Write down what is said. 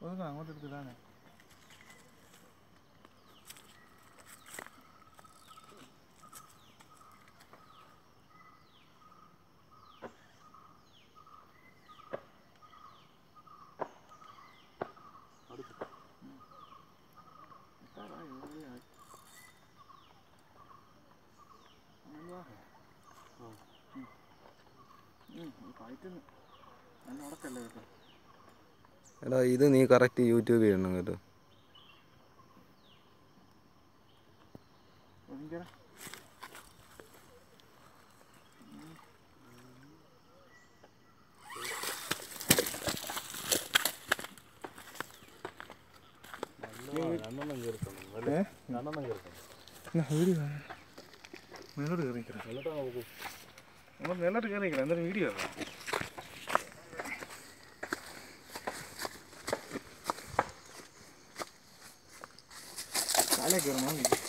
ഒതുക്കണം അങ്ങോട്ട് എടുത്തിടാനേ ഫൈറ്റിന് നല്ല ഉടക്കല്ലേ കേട്ടോ എടാ ഇത് നീ കറക്റ്റ് യൂട്യൂബ് ചെയ്യണം കേട്ടോ ഭയങ്കര രണ്ടെണ്ണം കയറിക്കണം ഏ രണ്ടെണ്ണം കയറിക്കണം എന്നാ വീഡിയോ മേലോട്ട് കയറിക്കണം എന്നിട്ട് നോക്കും നമ്മൾ മേലോട്ട് കയറിക്കണം എന്തൊരു വീഡിയോ ആക്കാം കാലേ കയറണം